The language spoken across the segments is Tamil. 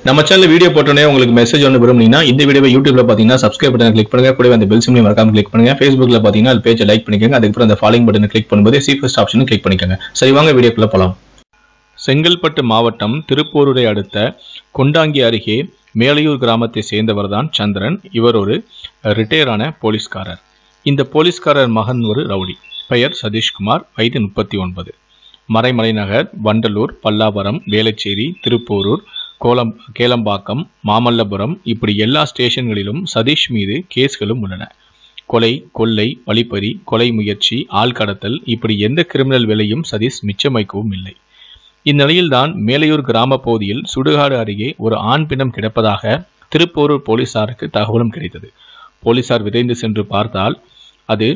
நம்ம சேனல் வீடியோ போட்டோன்னே உங்களுக்கு மெசேஜ் ஒன்று விரும்புனீங்கன்னா இந்த வீடியோவை யூடியூப்ல பார்த்தீங்கன்னா சப்ஸ்கிரைப் பட்டன் கிளிக் பண்ணுங்க கூடவே அந்த பெல் சிம்லையும் மறக்காம கிளிக் பண்ணுங்க ஃபேஸ்புக்ல பார்த்தீங்கன்னா அது பேஜை லைக் பண்ணிக்கோங்க அதுக்கப்புறம் அந்த ஃபாலோயிங் பட்டனை கிளிக் பண்ணும்போது சீஃபஸ்ட் ஆப்ஷனும் கிளிக் பண்ணிக்கோங்க சரி வாங்க வீடியோக்குள்ள போலாம் செங்கல்பட்டு மாவட்டம் திருப்போரூரை அடுத்த கொண்டாங்கி அருகே மேலையூர் கிராமத்தை சேர்ந்தவர் தான் சந்திரன் இவர் ஒரு ரிட்டையரான போலீஸ்காரர் இந்த போலீஸ்காரர் மகன் ஒரு ரவுடி பெயர் சதீஷ்குமார் வயது முப்பத்தி ஒன்பது மறைமலை நகர் வண்டலூர் பல்லாவரம் வேளச்சேரி திருப்போரூர் கோலம் கேளம்பாக்கம் மாமல்லபுரம் இப்படி எல்லா ஸ்டேஷன்களிலும் சதீஷ் மீது கேஸ்களும் உள்ளன கொலை கொள்ளை வழிப்பறி கொலை முயற்சி ஆள் கடத்தல் இப்படி எந்த கிரிமினல் வேலையும் சதீஷ் மிச்சம் வைக்கவும் இல்லை இந்நிலையில்தான் மேலையூர் கிராம பகுதியில் சுடுகாடு அருகே ஒரு ஆண் பிணம் கிடப்பதாக திருப்போரூர் போலீசாருக்கு தகவலும் கிடைத்தது போலீசார் விரைந்து சென்று பார்த்தால் அது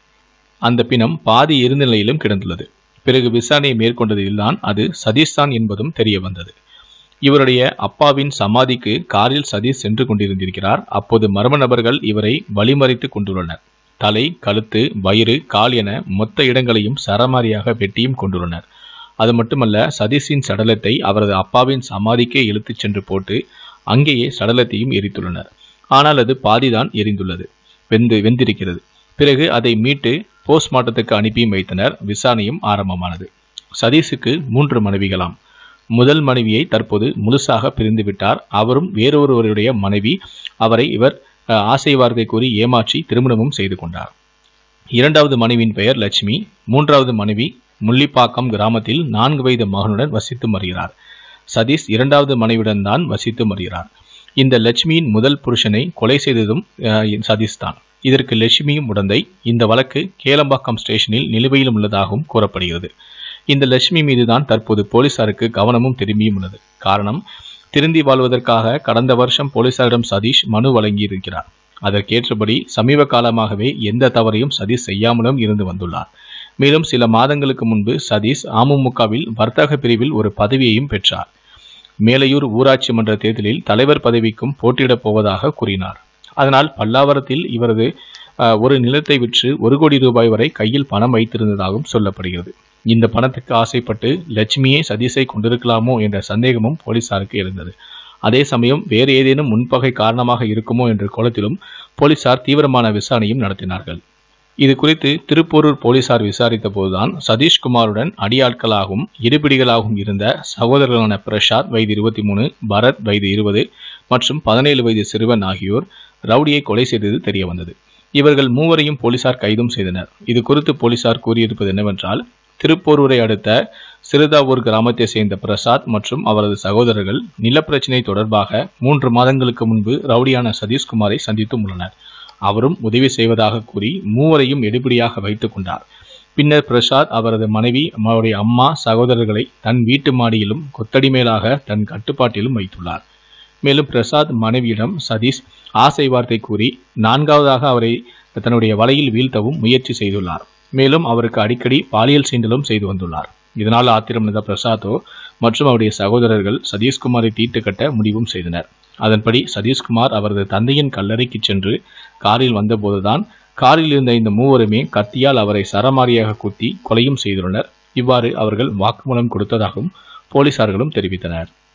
அந்த பிணம் பாதி இருந்த நிலையிலும் கிடந்துள்ளது பிறகு விசாரணையை மேற்கொண்டதில்தான் அது சதீஷ் தான் என்பதும் தெரிய வந்தது இவருடைய அப்பாவின் சமாதிக்கு காரில் சதீஷ் சென்று கொண்டிருந்திருக்கிறார் அப்போது மர்ம நபர்கள் இவரை வழிமறித்து கொண்டுள்ளனர் தலை கழுத்து வயிறு கால் என மொத்த இடங்களையும் சரமாரியாக வெட்டியும் கொண்டுள்ளனர் அது மட்டுமல்ல சதீஷின் சடலத்தை அவரது அப்பாவின் சமாதிக்கே இழுத்துச் சென்று போட்டு அங்கேயே சடலத்தையும் எரித்துள்ளனர் ஆனால் அது பாதிதான் எரிந்துள்ளது வெந்து வெந்திருக்கிறது பிறகு அதை மீட்டு போஸ்ட்மார்ட்டத்துக்கு அனுப்பியும் வைத்தனர் விசாரணையும் ஆரம்பமானது சதீஷுக்கு மூன்று மனைவிகளாம் முதல் மனைவியை தற்போது முழுசாக பிரிந்து விட்டார் அவரும் வேறொருவருடைய மனைவி அவரை இவர் அஹ், ஆசை வார்த்தை கூறி ஏமாற்றி திருமணமும் செய்து கொண்டார் இரண்டாவது மனைவியின் பெயர் லட்சுமி மூன்றாவது மனைவி முள்ளிப்பாக்கம் கிராமத்தில் நான்கு வயது மகனுடன் வசித்து வருகிறார் சதீஷ் இரண்டாவது மனைவியுடன் தான் வசித்து வருகிறார் இந்த லட்சுமியின் முதல் புருஷனை கொலை செய்ததும் அஹ், சதீஷ் தான் இதற்கு லட்சுமியும் உடந்தை இந்த வழக்கு கேளம்பாக்கம் ஸ்டேஷனில் நிலுவையில் உள்ளதாகவும் கூறப்படுகிறது இந்த லட்சுமி மீதுதான் தற்போது போலீசாருக்கு கவனமும் திரும்பியும் உள்ளது காரணம் திருந்தி வாழ்வதற்காக கடந்த வருஷம் போலீசாரிடம் சதீஷ் மனு வழங்கியிருக்கிறார் அதற்கேற்றபடி சமீப காலமாகவே எந்த தவறையும் சதீஷ் செய்யாமலும் இருந்து வந்துள்ளார் மேலும் சில மாதங்களுக்கு முன்பு சதீஷ் அமமுகவில் வர்த்தக பிரிவில் ஒரு பதவியையும் பெற்றார் மேலையூர் ஊராட்சி மன்ற தேர்தலில் தலைவர் பதவிக்கும் போட்டியிடப் போவதாக கூறினார் அதனால் பல்லாவரத்தில் இவரது அஹ், ஒரு நிலத்தை விற்று ஒரு கோடி ரூபாய் வரை கையில் பணம் வைத்திருந்ததாகவும் சொல்லப்படுகிறது இந்த பணத்துக்கு ஆசைப்பட்டு லட்சுமியே சதீஷை கொண்டிருக்கலாமோ என்ற சந்தேகமும் போலீசாருக்கு எழுந்தது அதே சமயம் வேறு ஏதேனும் முன்பகை காரணமாக இருக்குமோ என்ற கோலத்திலும் போலீசார் தீவிரமான விசாரணையும் நடத்தினார்கள் இது குறித்து திருப்போரூர் போலீசார் விசாரித்த போதுதான் சதீஷ்குமாருடன் அடியாட்களாகவும் இருபிடிகளாகவும் இருந்த சகோதரர்களான பிரசாத் வயது இருபத்தி மூணு பரத் வயது இருபது மற்றும் பதினேழு வயது சிறுவன் ஆகியோர் ரவுடியை கொலை செய்தது தெரிய வந்தது இவர்கள் மூவரையும் போலீசார் கைதும் செய்தனர் இது குறித்து போலீசார் கூறியிருப்பது என்னவென்றால் திருப்போரூரை அடுத்த சிறுதாவூர் கிராமத்தை சேர்ந்த பிரசாத் மற்றும் அவரது சகோதரர்கள் நிலப்பிரச்சினை தொடர்பாக மூன்று மாதங்களுக்கு முன்பு ரவுடியான சதீஷ்குமாரை சந்தித்தும் உள்ளனர் அவரும் உதவி செய்வதாக கூறி மூவரையும் எடுபிடியாக வைத்துக் கொண்டார் பின்னர் பிரசாத் அவரது மனைவி அவருடைய அம்மா சகோதரர்களை தன் வீட்டு மாடியிலும் கொத்தடி மேலாக தன் கட்டுப்பாட்டிலும் வைத்துள்ளார் மேலும் பிரசாத் மனைவியிடம் சதீஷ் ஆசை வார்த்தை கூறி நான்காவதாக அவரை தன்னுடைய வலையில் வீழ்த்தவும் முயற்சி செய்துள்ளார் மேலும் அவருக்கு அடிக்கடி பாலியல் சீண்டலும் செய்து வந்துள்ளார் இதனால் ஆத்திரமடைந்த பிரசாத்தோ மற்றும் அவருடைய சகோதரர்கள் சதீஷ்குமாரை தீர்த்து கட்ட முடிவும் செய்தனர் அதன்படி சதீஷ்குமார் அவரது தந்தையின் கல்லறைக்கு சென்று காரில் வந்தபோதுதான் காரில் இருந்த இந்த மூவருமே கத்தியால் அவரை சரமாரியாக குத்தி கொலையும் செய்துள்ளனர் இவ்வாறு அவர்கள் வாக்குமூலம் கொடுத்ததாகவும் போலீசார்களும் தெரிவித்தனர்